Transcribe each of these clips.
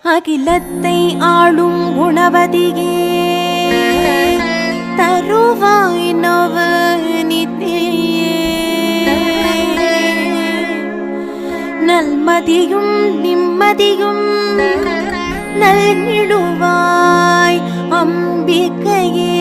அகிலத்தை ஆளும் குணவதியே தருவாய் நவ நல்மதியும் நிம்மதியும் நல்கிடுவாய் அம்பிகையே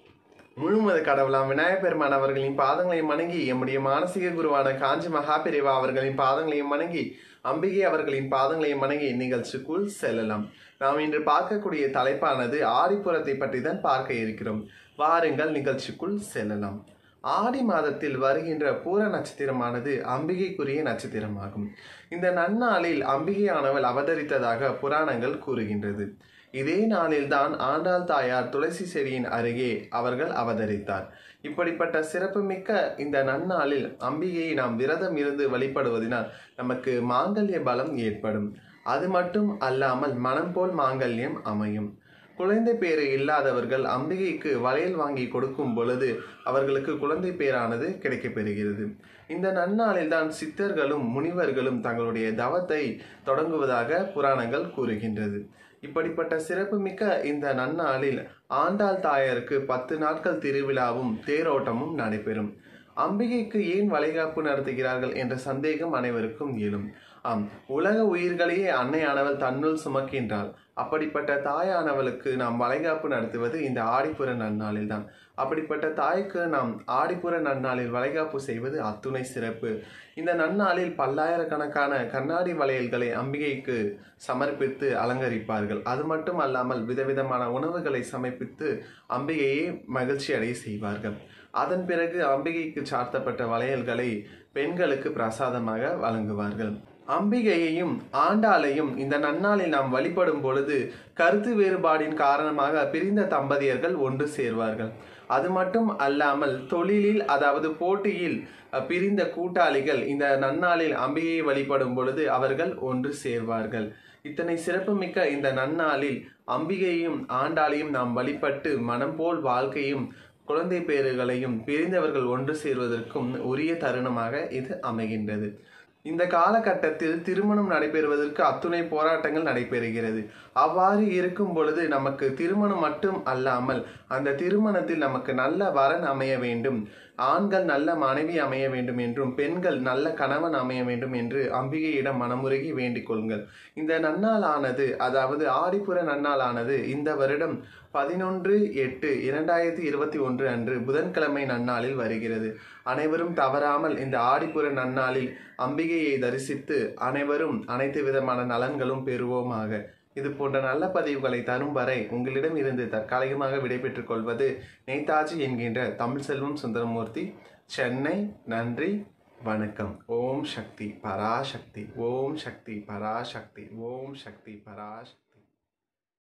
முழுமத கடவுளாம் விநாயகப் பெருமான் அவர்களின் பாதங்களையும் வணங்கி எம்முடைய மானசீக குருவான காஞ்சி மகாபிரிவா அவர்களின் பாதங்களையும் வணங்கி அம்பிகை அவர்களின் பாதங்களையும் வணங்கி நிகழ்ச்சிக்குள் செல்லலாம் நாம் இன்று பார்க்கக்கூடிய தலைப்பானது ஆடிப்புறத்தை பற்றி தான் பார்க்க இருக்கிறோம் வாருங்கள் நிகழ்ச்சிக்குள் செல்லலாம் ஆடி மாதத்தில் வருகின்ற பூர நட்சத்திரமானது அம்பிகைக்குரிய நட்சத்திரமாகும் இந்த நன்னாளில் அம்பிகையானவள் அவதரித்ததாக புராணங்கள் கூறுகின்றது இதே நாளில்தான் ஆண்டாள் தாயார் துளசி செடியின் அருகே அவர்கள் அவதரித்தார் இப்படிப்பட்ட சிறப்புமிக்க இந்த நன்னாளில் அம்பிகையை நாம் விரதம் இருந்து வழிபடுவதனால் நமக்கு மாங்கல்ய பலம் ஏற்படும் அது மட்டும் அல்லாமல் மனம் போல் மாங்கல்யம் அமையும் குழந்தை பேறு இல்லாதவர்கள் அம்பிகைக்கு வளையல் வாங்கி கொடுக்கும் பொழுது அவர்களுக்கு குழந்தை பேரானது கிடைக்கப் பெறுகிறது இந்த நன்னாளில் தான் சித்தர்களும் முனிவர்களும் தங்களுடைய தவத்தை தொடங்குவதாக புராணங்கள் கூறுகின்றது இப்படிப்பட்ட சிறப்புமிக்க இந்த நன்னாளில் ஆண்டாள் தாயாருக்கு பத்து நாட்கள் திருவிழாவும் தேரோட்டமும் நடைபெறும் அம்பிகைக்கு ஏன் வளைகாப்பு நடத்துகிறார்கள் என்ற சந்தேகம் அனைவருக்கும் எழும் ஆம் உலக உயிர்களையே அன்னையானவள் தன்னுள் சுமக்கின்றாள் அப்படிப்பட்ட தாயானவளுக்கு நாம் வளைகாப்பு நடத்துவது இந்த ஆடிப்புற நன்னாளில் தான் அப்படிப்பட்ட தாய்க்கு நாம் ஆடிப்புற நன்னாளில் வளைகாப்பு செய்வது அத்துணை சிறப்பு இந்த நன்னாளில் பல்லாயிரக்கணக்கான கண்ணாடி வளையல்களை அம்பிகைக்கு சமர்ப்பித்து அலங்கரிப்பார்கள் அது மட்டும் அல்லாமல் விதவிதமான உணவுகளை சமர்ப்பித்து அம்பிகையை மகிழ்ச்சி அடைய செய்வார்கள் அதன் பிறகு அம்பிகைக்கு சார்த்தப்பட்ட வளையல்களை பெண்களுக்கு பிரசாதமாக வழங்குவார்கள் அம்பிகையையும் ஆண்டாளையும் இந்த நன்னாளில் நாம் வழிபடும் பொழுது கருத்து வேறுபாடின் காரணமாக பிரிந்த தம்பதியர்கள் ஒன்று சேர்வார்கள் அது மட்டும் அல்லாமல் தொழிலில் அதாவது போட்டியில் அஹ், பிரிந்த கூட்டாளிகள் இந்த நன்னாளில் அம்பிகையை வழிபடும் பொழுது அவர்கள் ஒன்று சேர்வார்கள் இத்தனை சிறப்புமிக்க இந்த நன்னாளில் அம்பிகையும் ஆண்டாளையும் நாம் வழிபட்டு மனம் போல் வாழ்க்கையும் குழந்தை பேறுகளையும் பிரிந்தவர்கள் ஒன்று சேர்வதற்கும் உரிய தருணமாக இது அமைகின்றது இந்த காலகட்டத்தில் திருமணம் நடைபெறுவதற்கு அத்துணை போராட்டங்கள் நடைபெறுகிறது அவ்வாறு இருக்கும் பொழுது நமக்கு திருமணம் மட்டும் அல்லாமல் அந்த திருமணத்தில் நமக்கு நல்ல வரன் அமைய வேண்டும் ஆண்கள் நல்ல மனைவி அமைய வேண்டும் என்றும் பெண்கள் நல்ல கணவன் அமைய வேண்டும் என்று அம்பிகையிடம் மனமுருகி வேண்டிக் கொள்ளுங்கள் இந்த நன்னாளானது அதாவது ஆடிப்புற நன்னாளானது இந்த வருடம் பதினொன்று எட்டு இரண்டாயிரத்தி இருபத்தி ஒன்று அன்று புதன்கிழமை நன்னாளில் வருகிறது அனைவரும் தவறாமல் இந்த ஆடிப்புற நன்னாளில் அம்பிகையை தரிசித்து அனைவரும் அனைத்து விதமான நலன்களும் பெறுவோமாக இது போன்ற நல்ல பதிவுகளை தரும் வரை உங்களிடம் இருந்து தற்காலிகமாக விடைபெற்றுக் கொள்வது நேதாஜி என்கின்ற தமிழ் செல்வம் சுந்தரமூர்த்தி சென்னை நன்றி வணக்கம் ஓம் சக்தி பராசக்தி ஓம் சக்தி பராசக்தி ஓம் சக்தி பராசக்தி